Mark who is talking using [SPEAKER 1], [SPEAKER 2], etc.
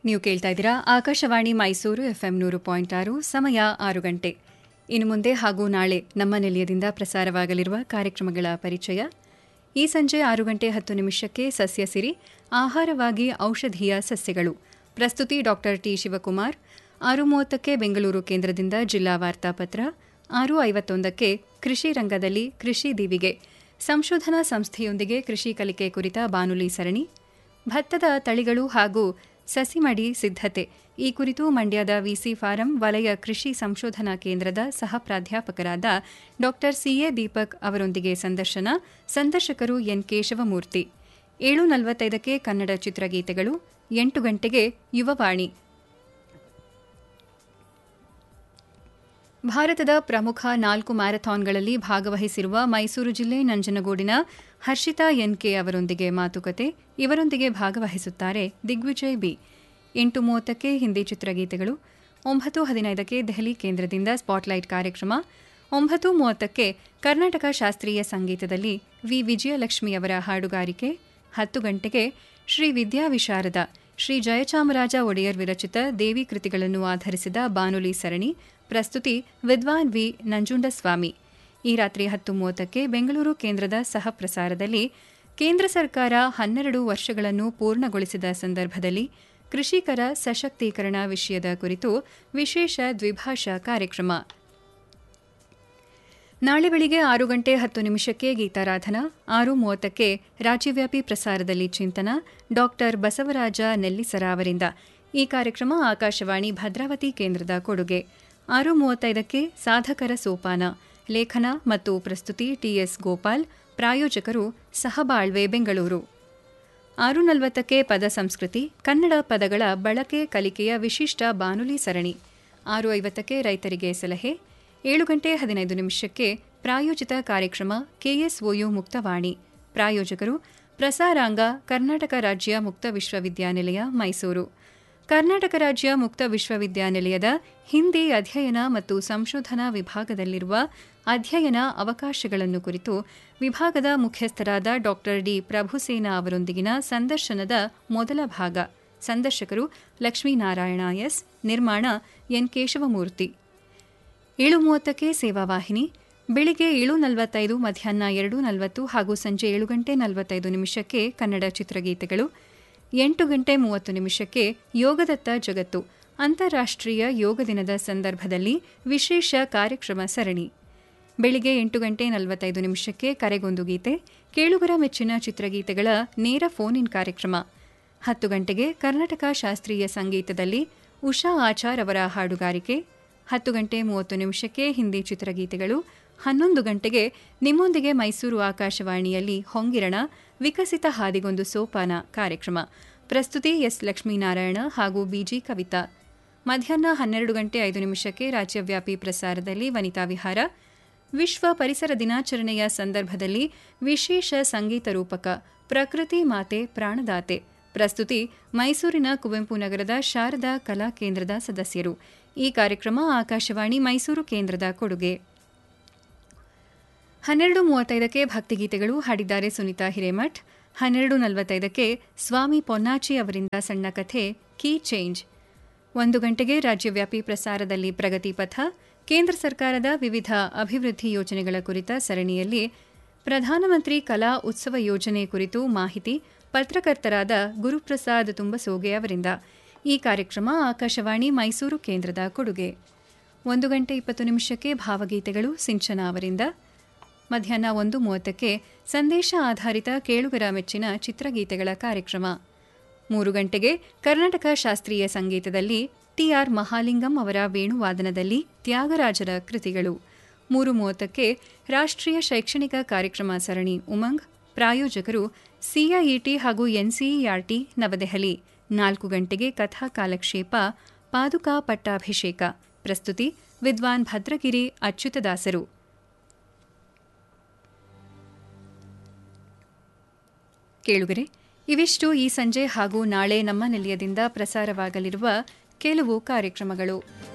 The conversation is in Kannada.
[SPEAKER 1] ನೀವು ಕೇಳ್ತಾ ಇದ್ದೀರಾ ಆಕಾಶವಾಣಿ ಮೈಸೂರು ಎಫ್ಎಂ ನೂರು ಪಾಯಿಂಟ್ ಆರು ಸಮಯ ಆರು ಗಂಟೆ ಇನ್ನು ಮುಂದೆ ಹಾಗೂ ನಾಳೆ ನಮ್ಮ ನಿಲಯದಿಂದ ಪ್ರಸಾರವಾಗಲಿರುವ ಕಾರ್ಯಕ್ರಮಗಳ ಪರಿಚಯ ಈ ಸಂಜೆ ಆರು ಗಂಟೆ ಹತ್ತು ನಿಮಿಷಕ್ಕೆ ಸಸ್ಯ ಸಿರಿ ಆಹಾರವಾಗಿ ಔಷಧೀಯ ಸಸ್ಯಗಳು ಪ್ರಸ್ತುತಿ ಡಾಕ್ಟರ್ ಟಿ ಶಿವಕುಮಾರ್ ಆರು ಮೂವತ್ತಕ್ಕೆ ಬೆಂಗಳೂರು ಕೇಂದ್ರದಿಂದ ಜಿಲ್ಲಾ ವಾರ್ತಾಪತ್ರ ಆರು ಐವತ್ತೊಂದಕ್ಕೆ ಕೃಷಿ ರಂಗದಲ್ಲಿ ಕೃಷಿ ದೀವಿಗೆ ಸಂಶೋಧನಾ ಸಂಸ್ಥೆಯೊಂದಿಗೆ ಕೃಷಿ ಕಲಿಕೆ ಕುರಿತ ಬಾನುಲಿ ಸರಣಿ ಭತ್ತದ ತಳಿಗಳು ಹಾಗೂ ಸಸಿಮಡಿ ಸಿದ್ಧತೆ ಈ ಕುರಿತು ಮಂಡ್ಯದ ವಿಸಿ ಫಾರಂ ವಲಯ ಕೃಷಿ ಸಂಶೋಧನಾ ಕೇಂದ್ರದ ಸಹ ಪ್ರಾಧ್ಯಾಪಕರಾದ ಡಾಕ್ಟರ್ ಸಿಎ ದೀಪಕ್ ಅವರೊಂದಿಗೆ ಸಂದರ್ಶನ ಸಂದರ್ಶಕರು ಎನ್ ಕೇಶವಮೂರ್ತಿ ಏಳು ನಲವತ್ತೈದಕ್ಕೆ ಕನ್ನಡ ಚಿತ್ರಗೀತೆಗಳು ಎಂಟು ಗಂಟೆಗೆ ಯುವವಾಣಿ ಭಾರತದ ಪ್ರಮುಖ ನಾಲ್ಕು ಮ್ಯಾರಥಾನ್ಗಳಲ್ಲಿ ಭಾಗವಹಿಸಿರುವ ಮೈಸೂರು ಜಿಲ್ಲೆ ನಂಜನಗೂಡಿನ ಹರ್ಷಿತಾ ಎನ್ಕೆ ಅವರೊಂದಿಗೆ ಮಾತುಕತೆ ಇವರೊಂದಿಗೆ ಭಾಗವಹಿಸುತ್ತಾರೆ ದಿಗ್ವಿಜಯ್ ಬಿ ಎಂಟು ಮೂವತ್ತಕ್ಕೆ ಹಿಂದಿ ಚಿತ್ರಗೀತೆಗಳು ಒಂಬತ್ತು ಹದಿನೈದಕ್ಕೆ ದೆಹಲಿ ಕೇಂದ್ರದಿಂದ ಸ್ಪಾಟ್ಲೈಟ್ ಕಾರ್ಯಕ್ರಮ ಒಂಬತ್ತು ಮೂವತ್ತಕ್ಕೆ ಕರ್ನಾಟಕ ಶಾಸ್ತ್ರೀಯ ಸಂಗೀತದಲ್ಲಿ ವಿ ವಿಜಯಲಕ್ಷ್ಮಿಯವರ ಹಾಡುಗಾರಿಕೆ ಹತ್ತು ಗಂಟೆಗೆ ಶ್ರೀ ವಿದ್ಯಾವಿಶಾರದ ಶ್ರೀ ಜಯಚಾಮರಾಜ ಒಡೆಯರ್ ವಿರಚಿತ ದೇವಿ ಕೃತಿಗಳನ್ನು ಆಧರಿಸಿದ ಬಾನುಲಿ ಸರಣಿ ಪ್ರಸ್ತುತಿ ವಿದ್ವಾನ್ ವಿ ನಂಜುಂಡಸ್ವಾಮಿ ಈ ರಾತ್ರಿ ಹತ್ತು ಮೂವತ್ತಕ್ಕೆ ಬೆಂಗಳೂರು ಕೇಂದ್ರದ ಸಹ ಪ್ರಸಾರದಲ್ಲಿ ಕೇಂದ್ರ ಸರ್ಕಾರ ಹನ್ನೆರಡು ವರ್ಷಗಳನ್ನು ಪೂರ್ಣಗೊಳಿಸಿದ ಸಂದರ್ಭದಲ್ಲಿ ಕೃಷಿಕರ ಸಶಕ್ತೀಕರಣ ವಿಷಯದ ಕುರಿತು ವಿಶೇಷ ದ್ವಿಭಾಷಾ ಕಾರ್ಯಕ್ರಮ ನಾಳೆ ಬೆಳಿಗ್ಗೆ ಆರು ಗಂಟೆ ಹತ್ತು ನಿಮಿಷಕ್ಕೆ ಗೀತಾರಾಧನಾ ಆರು ಮೂವತ್ತಕ್ಕೆ ರಾಜ್ಯವ್ಯಾಪಿ ಪ್ರಸಾರದಲ್ಲಿ ಚಿಂತನ ಡಾಕ್ಟರ್ ಬಸವರಾಜ ನೆಲ್ಲಿಸರ ಅವರಿಂದ ಈ ಕಾರ್ಯಕ್ರಮ ಆಕಾಶವಾಣಿ ಭದ್ರಾವತಿ ಕೇಂದ್ರದ ಕೊಡುಗೆ ಆರು ಮೂವತ್ತೈದಕ್ಕೆ ಸಾಧಕರ ಸೋಪಾನ ಲೇಖನ ಮತ್ತು ಪ್ರಸ್ತುತಿ ಟಿಎಸ್ ಗೋಪಾಲ್ ಪ್ರಾಯೋಜಕರು ಸಹಬಾಳ್ವೆ ಬೆಂಗಳೂರು ಆರು ನಲವತ್ತಕ್ಕೆ ಪದ ಸಂಸ್ಕೃತಿ ಕನ್ನಡ ಪದಗಳ ಬಳಕೆ ಕಲಿಕೆಯ ವಿಶಿಷ್ಟ ಬಾನುಲಿ ಸರಣಿ ಆರು ಐವತ್ತಕ್ಕೆ ರೈತರಿಗೆ ಸಲಹೆ ಏಳು ಗಂಟೆ ಹದಿನೈದು ನಿಮಿಷಕ್ಕೆ ಪ್ರಾಯೋಜಿತ ಕಾರ್ಯಕ್ರಮ ಕೆಎಸ್ಒಯು ಮುಕ್ತವಾಣಿ ಪ್ರಾಯೋಜಕರು ಪ್ರಸಾರಾಂಗ ಕರ್ನಾಟಕ ರಾಜ್ಯ ಮುಕ್ತ ವಿಶ್ವವಿದ್ಯಾನಿಲಯ ಮೈಸೂರು ಕರ್ನಾಟಕ ರಾಜ್ಯ ಮುಕ್ತ ವಿಶ್ವವಿದ್ಯಾನಿಲಯದ ಹಿಂದಿ ಅಧ್ಯಯನ ಮತ್ತು ಸಂಶೋಧನಾ ವಿಭಾಗದಲ್ಲಿರುವ ಅಧ್ಯಯನ ಅವಕಾಶಗಳನ್ನು ಕುರಿತು ವಿಭಾಗದ ಮುಖ್ಯಸ್ಥರಾದ ಡಾಕ್ಟರ್ ಡಿ ಪ್ರಭುಸೇನಾ ಅವರೊಂದಿಗಿನ ಸಂದರ್ಶನದ ಮೊದಲ ಭಾಗ ಸಂದರ್ಶಕರು ಲಕ್ಷ್ಮೀನಾರಾಯಣ ಎಸ್ ನಿರ್ಮಾಣ ಎನ್ ಕೇಶವಮೂರ್ತಿ ಏಳು ಮೂವತ್ತಕ್ಕೆ ಸೇವಾವಾಹಿನಿ ಬೆಳಿಗ್ಗೆ ಏಳು ನಲವತ್ತೈದು ಮಧ್ಯಾಹ್ನ ಎರಡು ನಲವತ್ತು ಹಾಗೂ ಸಂಜೆ ಏಳು ಗಂಟೆ ನಲವತ್ತೈದು ನಿಮಿಷಕ್ಕೆ ಕನ್ನಡ ಚಿತ್ರಗೀತೆಗಳು ಎಂಟು ಗಂಟೆ ಮೂವತ್ತು ನಿಮಿಷಕ್ಕೆ ಯೋಗದತ್ತ ಜಗತ್ತು ಅಂತಾರಾಷ್ಟ್ರೀಯ ಯೋಗ ದಿನದ ಸಂದರ್ಭದಲ್ಲಿ ವಿಶೇಷ ಕಾರ್ಯಕ್ರಮ ಸರಣಿ ಬೆಳಿಗ್ಗೆ ಎಂಟು ಗಂಟೆ ನಲವತ್ತೈದು ನಿಮಿಷಕ್ಕೆ ಕರೆಗೊಂದು ಗೀತೆ ಕೇಳುಗರ ಮೆಚ್ಚಿನ ಚಿತ್ರಗೀತೆಗಳ ನೇರ ಫೋನ್ ಇನ್ ಕಾರ್ಯಕ್ರಮ ಹತ್ತು ಗಂಟೆಗೆ ಕರ್ನಾಟಕ ಶಾಸ್ತ್ರೀಯ ಸಂಗೀತದಲ್ಲಿ ಉಷಾ ಆಚಾರ್ ಅವರ ಹಾಡುಗಾರಿಕೆ ಹತ್ತು ಗಂಟೆ ಮೂವತ್ತು ನಿಮಿಷಕ್ಕೆ ಹಿಂದಿ ಚಿತ್ರಗೀತೆಗಳು ಹನ್ನೊಂದು ಗಂಟೆಗೆ ನಿಮ್ಮೊಂದಿಗೆ ಮೈಸೂರು ಆಕಾಶವಾಣಿಯಲ್ಲಿ ಹೊಂಗಿರಣ ವಿಕಸಿತ ಹಾದಿಗೊಂದು ಸೋಪಾನ ಕಾರ್ಯಕ್ರಮ ಪ್ರಸ್ತುತಿ ಎಸ್ ಲಕ್ಷ್ಮೀನಾರಾಯಣ ಹಾಗೂ ಬಿಜಿ ಕವಿತಾ ಮಧ್ಯಾಹ್ನ ಹನ್ನೆರಡು ಗಂಟೆ ಐದು ನಿಮಿಷಕ್ಕೆ ರಾಜ್ಯವ್ಯಾಪಿ ಪ್ರಸಾರದಲ್ಲಿ ವನಿತಾ ವಿಹಾರ ವಿಶ್ವ ಪರಿಸರ ದಿನಾಚರಣೆಯ ಸಂದರ್ಭದಲ್ಲಿ ವಿಶೇಷ ಸಂಗೀತ ರೂಪಕ ಪ್ರಕೃತಿ ಮಾತೆ ಪ್ರಾಣದಾತೆ ಪ್ರಸ್ತುತಿ ಮೈಸೂರಿನ ಕುವೆಂಪು ನಗರದ ಶಾರದಾ ಕಲಾ ಕೇಂದ್ರದ ಸದಸ್ಯರು ಈ ಕಾರ್ಯಕ್ರಮ ಆಕಾಶವಾಣಿ ಮೈಸೂರು ಕೇಂದ್ರದ ಕೊಡುಗೆ ಹನ್ನೆರಡು ಮೂವತ್ತೈದಕ್ಕೆ ಭಕ್ತಿಗೀತೆಗಳು ಹಾಡಿದ್ದಾರೆ ಸುನೀತಾ ಹಿರೇಮಠ್ ಹನ್ನೆರಡು ನಲವತ್ತೈದಕ್ಕೆ ಸ್ವಾಮಿ ಪೊನ್ನಾಚಿ ಅವರಿಂದ ಸಣ್ಣ ಕಥೆ ಕೀ ಚೇಂಜ್ ಒಂದು ಗಂಟೆಗೆ ರಾಜ್ಯವ್ಯಾಪಿ ಪ್ರಸಾರದಲ್ಲಿ ಪ್ರಗತಿ ಪಥ ಕೇಂದ್ರ ಸರ್ಕಾರದ ವಿವಿಧ ಅಭಿವೃದ್ಧಿ ಯೋಜನೆಗಳ ಕುರಿತ ಸರಣಿಯಲ್ಲಿ ಪ್ರಧಾನಮಂತ್ರಿ ಕಲಾ ಉತ್ಸವ ಯೋಜನೆ ಕುರಿತು ಮಾಹಿತಿ ಪತ್ರಕರ್ತರಾದ ಗುರುಪ್ರಸಾದ್ ತುಂಬಸೋಗೆ ಅವರಿಂದ ಈ ಕಾರ್ಯಕ್ರಮ ಆಕಾಶವಾಣಿ ಮೈಸೂರು ಕೇಂದ್ರದ ಕೊಡುಗೆ ಒಂದು ಗಂಟೆ ಇಪ್ಪತ್ತು ನಿಮಿಷಕ್ಕೆ ಭಾವಗೀತೆಗಳು ಸಿಂಚನ ಅವರಿಂದ ಮಧ್ಯಾಹ್ನ ಒಂದು ಮೂವತ್ತಕ್ಕೆ ಸಂದೇಶ ಆಧಾರಿತ ಕೇಳುಗರ ಮೆಚ್ಚಿನ ಚಿತ್ರಗೀತೆಗಳ ಕಾರ್ಯಕ್ರಮ ಮೂರು ಗಂಟೆಗೆ ಕರ್ನಾಟಕ ಶಾಸ್ತ್ರೀಯ ಸಂಗೀತದಲ್ಲಿ ಟಿಆರ್ ಮಹಾಲಿಂಗಂ ಅವರ ವೇಣುವಾದನದಲ್ಲಿ ತ್ಯಾಗರಾಜರ ಕೃತಿಗಳು ಮೂರು ಮೂವತ್ತಕ್ಕೆ ರಾಷ್ಟ್ರೀಯ ಶೈಕ್ಷಣಿಕ ಕಾರ್ಯಕ್ರಮ ಸರಣಿ ಉಮಂಗ್ ಪ್ರಾಯೋಜಕರು ಸಿಐಇಟಿ ಹಾಗೂ ಎನ್ಸಿಇಆರ್ಟಿ ನವದೆಹಲಿ ನಾಲ್ಕು ಗಂಟೆಗೆ ಕಥಾ ಕಾಲಕ್ಷೇಪ ಪಾದುಕಾ ಪಟ್ಟಾಭಿಷೇಕ ಪ್ರಸ್ತುತಿ ವಿದ್ವಾನ್ ಭದ್ರಗಿರಿ ಅಚ್ಯುತದಾಸರು ಕೇಳುಗರೆ ಇವಿಷ್ಟು ಈ ಸಂಜೆ ಹಾಗೂ ನಾಳೆ ನಮ್ಮ ನಿಲಯದಿಂದ ಪ್ರಸಾರವಾಗಲಿರುವ ಕೆಲವು ಕಾರ್ಯಕ್ರಮಗಳು